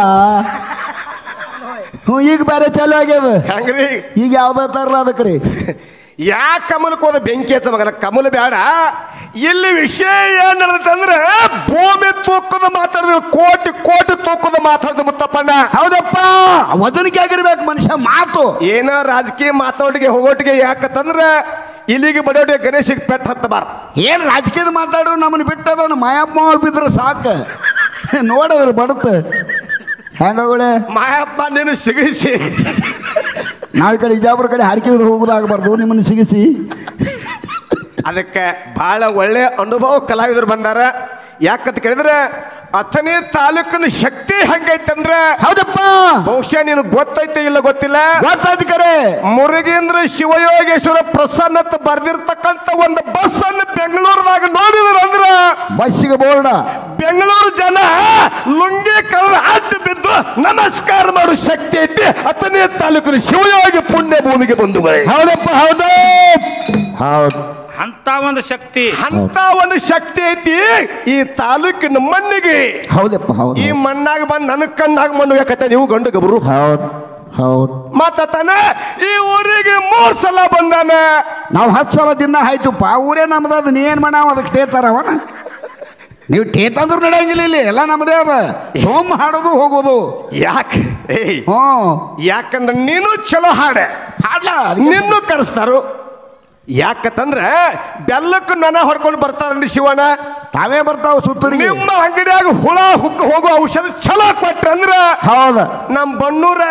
ಹ್ಞೂ ಈಗ ಬೇರೆ ಚಾಲು ಆಗ್ಯದ ಹಂಗ್ರಿ ಈಗ ಯಾವ್ದ ತರಲ್ಲ ಅದಕ್ಕೆ ರೀ ಯಾಕೆ ಕಮಲಕ್ಕೆ ಹೋದ ಬೆಂಕಿ ಹತ್ತ ಮಗನ ಕಮಲ ಬೇಡ ಇಲ್ಲಿ ವಿಷಯ ಏನ್ ನಡೆದಂದ್ರೆ ಭೂಮಿ ತೂಕದ ಮಾತಾಡಿದ್ರೆ ಕೋಟಿ ಕೋಟಿ ತೂಕದ ಮಾತಾಡಿದ ಮುತ್ತಪ್ಪಣ್ಣ ಹೌದಪ್ಪ ವದನಿಕೆ ಆಗಿರ್ಬೇಕು ಮನುಷ್ಯ ಮಾತು ಏನೋ ರಾಜಕೀಯ ಮಾತಾಡಿಗೆ ಹೋಗೋಟಿಗೆ ಯಾಕಂತಂದ್ರೆ ಇಲ್ಲಿಗೆ ಬಡೋಟಿಗೆ ಗಣೇಶಿಗೆ ಪೆಟ್ಟು ಹತ್ತಬಾರ ಏನು ರಾಜಕೀಯದ ಮಾತಾಡು ನಮ್ಮನ್ನ ಬಿಟ್ಟದವನು ಮಾಯಪ್ಪ ಬಿದ್ರೆ ಸಾಕು ನೋಡದ್ರ ಬಡತ ಹೆಂಗಗಳೇ ಮಾಯಪ್ಪ ನೀನು ಸಿಗಿಸಿ ನಾವು ಈ ಕಡೆ ಇಜಾಪುರ ಕಡೆ ಹಾರಿಕೆ ಹೋಗೋದಾಗಬಾರ್ದು ನಿಮ್ಮನ್ನು ಸಿಗಿಸಿ ಅದಕ್ಕೆ ಬಹಳ ಒಳ್ಳೆ ಅನುಭವ ಕಲಾವಿದರು ಬಂದಾರ ಯಾಕಂತ ಕೇಳಿದ್ರೆ ಅಥಣಿ ತಾಲೂಕಿನ ಶಕ್ತಿ ಹೆಂಗೈತಂದ್ರೆ ಹೌದಪ್ಪ ಬಹುಶಃ ನೀನು ಗೊತ್ತೈತೆ ಇಲ್ಲ ಗೊತ್ತಿಲ್ಲ ಗೊತ್ತಾಯ್ತು ಕರೆ ಮುರುಗೇಂದ್ರ ಶಿವಯೋಗೇಶ್ವರ ಪ್ರಸನ್ನತ್ ಬರ್ದಿರ್ತಕ್ಕಂಥ ಒಂದು ಬಸ್ ಅನ್ನು ಬೆಂಗಳೂರದಾಗ ನೋಡಿದ್ರು ಅಂದ್ರ ಬಸ್ಸಿಗೆ ಬೋರ್ಡ ಬೆಂಗಳೂರು ಜನ ಲುಂಗಿ ಕಳೆದ ಅಡ್ಡ ಬಿದ್ದು ನಮಸ್ಕಾರ ಮಾಡೋ ಶಕ್ತಿ ಐತಿ ಅಥಣಿ ತಾಲೂಕಿನ ಶಿವಯೋಗಿ ಪುಣ್ಯ ಭೂಮಿಗೆ ಬಂಧುಗಳೇ ಹೌದಪ್ಪ ಹೌದು ಹೌದು ಅಂತ ಒಂದು ಶಕ್ತಿ ಅಂತ ಒಂದು ಶಕ್ತಿ ಐತಿ ಈ ತಾಲೂಕಿನ ಮಣ್ಣಿಗೆ ಹೌದಪ್ಪ ಹೌದು ಈ ಮಣ್ಣಾಗ ಬಂದು ನನ್ನ ಕಣ್ಣಾಗ ಮಣ್ಣು ಯಾಕತ್ತೆ ನೀವು ಗಂಡು ಗಬ್ರು ಹೌದು ಹೌದು ಮತ್ತಾನ ಈ ಊರಿಗೆ ಮೂರ್ ಸಲ ಬಂದಾನ ನಾವು ಹತ್ತು ಸಲ ದಿನ ಆಯ್ತುಪ್ಪ ಊರೇ ನಮ್ದು ಅದು ನೀ ಏನು ಮಾಡಾವ ಅದಕ್ಕೆ ಟೇತಾರವನ ನೀವು ಟೇತ್ ಅಂದ್ರೂ ನಡೆಯಂಗಿಲ್ಲ ಇಲ್ಲಿ ಎಲ್ಲ ನಮ್ಮದೇ ಅದ ಸೋಮ್ ಹಾಡೋದು ಹೋಗೋದು ಯಾಕೆ ಏಯ್ ಹ್ಞೂ ಯಾಕಂದ್ರೆ ನೀನು ಚಲೋ ಹಾಡೆ ಹಾಡ್ಲ ನಿನ್ನೂ ಕರೆಸ್ತಾರು ಯಾಕಂತಂದ್ರೆ ಬೆಲ್ಲಕ್ಕೆ ನನ ಹೊಡ್ಕೊಂಡು ಬರ್ತಾರನ್ರಿ ಶಿವನ ತಾವೇ ಬರ್ತಾವ ಸುತ್ತೂರಿಗೆ ನಿಮ್ಮ ಅಂಗಡಿಯಾಗ ಹುಳ ಹುಕ್ಕ ಹೋಗೋ ಔಷಧ ಚಲೋ ಕೊಟ್ರಂದ್ರ ಹೌದು ನಮ್ಮ ಬಣ್ಣೂರ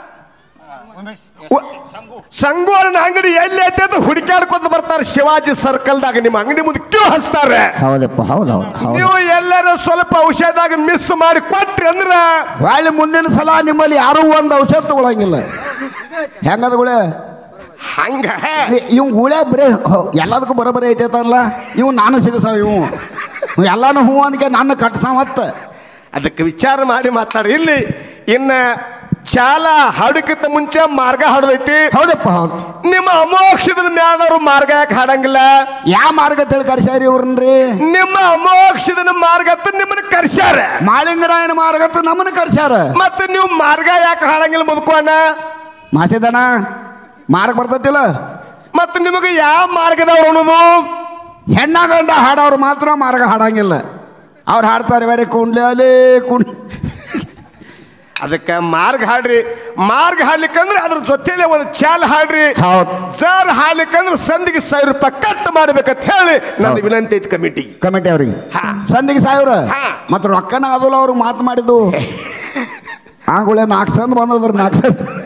ಸಂಗೋರನ ಅಂಗಡಿ ಎಲ್ಲಿ ಐತೆ ಅಂತ ಹುಡುಕ್ಯಾಡ್ಕೊಂಡು ಬರ್ತಾರೆ ಶಿವಾಜಿ ಸರ್ಕಲ್ದಾಗ ನಿಮ್ಮ ಅಂಗಡಿ ಮುಂದೆ ಕ್ಯೂ ಹಚ್ತಾರೆ ಹೌದಪ್ಪ ಹೌದು ಹೌದು ಹೌದು ನೀವು ಎಲ್ಲಾರ ಸ್ವಲ್ಪ ಔಷಧದಾಗ ಮಿಸ್ ಮಾಡಿ ಕೊಟ್ರಿ ಅಂದ್ರ ಹೊಳ್ಳಿ ಮುಂದಿನ ಸಲ ನಿಮ್ಮಲ್ಲಿ ಯಾರೂ ಒಂದು ಔಷಧ ತಗೊಳಂಗಿಲ್ಲ ಹೆಂಗದ ಗುಳೆ ಹಂಗ ಇವ್ ಗುಳೆ ಬರೇ ಹೊ- ಎಲ್ಲದಕ್ಕೂ ಬರೋಬರಿ ಐತೈತಲ್ಲ ಇವ್ ನಾನು ಸಿಗಸಾವ ಇವು ಇವ್ ಎಲ್ಲಾನು ಹೂ ಅಂದಕ್ಕೆ ನನ್ನ ಕಟ್ಸಾವ ಹತ್ತ ಅದಕ್ಕೆ ವಿಚಾರ ಮಾಡಿ ಮಾತಾಡಿ ಇಲ್ಲಿ ಇನ್ನ ಚಾಲ ಹಾಡಕ್ಕಿಂತ ಮುಂಚೆ ಮಾರ್ಗ ಹಾಡೋದೈತಿ ಹೌದಪ್ಪ ಹೌದು ನಿಮ್ಮ ಅಮೋಕ್ಷದ ಮ್ಯಾದವ್ರು ಮಾರ್ಗ ಯಾಕೆ ಹಾಡಂಗಿಲ್ಲ ಯಾವ ಮಾರ್ಗ ತಿಳಿ ಕರ್ಸ್ಯಾರಿ ಇವ್ರನ್ರಿ ನಿಮ್ಮ ಅಮೋಕ್ಷದ ಮಾರ್ಗ ಅಂತ ನಿಮ್ಮನ್ನ ಕರ್ಸ್ಯಾರ ಮಾಳಿಂಗರಾಯನ ಮಾರ್ಗ ಅಂತ ನಮ್ಮನ್ನ ಕರ್ಸ್ಯಾರ ಮತ್ತೆ ನೀವು ಮಾರ್ಗ ಯಾಕೆ ಹಾಡಂಗಿಲ್ಲ ಮುದ್ಕೋಣ ಮಾಸಿದಣ ಮಾರ್ಗ ಬರ್ತೈತಿಲ್ಲ ಮತ್ತೆ ನಿಮಗೆ ಯಾವ ಮಾರ್ಗದವ್ರು ಅನ್ನೋದು ಹೆಣ್ಣ ಗಂಡ ಹಾಡೋರು ಮಾತ್ರ ಮಾರ್ಗ ಹಾಡಂಗಿಲ್ಲ ಅವ್ರು ಹಾಡ್ತಾರೆ ಬೇರೆ ಕುಂಡ್ಲೆ ಅಲೇ ಕುಂಡ್ ಅದಕ್ಕೆ ಮಾರ್ಗ ಹಾಡ್ರಿ ಮಾರ್ಗ ಹಾಡ್ಲಿಕ್ಕಂದ್ರೆ ಅದ್ರ ಜೊತೆಲೆ ಒಂದು ಚಾಲ್ ಹಾಡ್ರಿ ಹೌದು ಸರ್ ಹಾಡ್ಲಿಕ್ಕಂದ್ರೆ ಸಂದಿಗೆ ಸಾವಿರ ರೂಪಾಯಿ ಕಟ್ ಮಾಡ್ಬೇಕಂತ ಹೇಳಿ ನನ್ನ ವಿನಂತಿ ಐತಿ ಕಮಿಟಿ ಕಮಿಟಿ ಅವ್ರಿಗೆ ಹಾ. ಸಂದಿಗೆ ಸಾವಿರ ಹಾ. ಮತ್ತು ರೊಕ್ಕನ ಅದಲ್ಲ ಅವ್ರು ಮಾತು ಮಾಡಿದ್ದು ಆಗುಳೆ ನಾಲ್ಕು ಸಂದ್ ಬಂದದ್ರ ನಾಲ್ಕು ಸಂದ್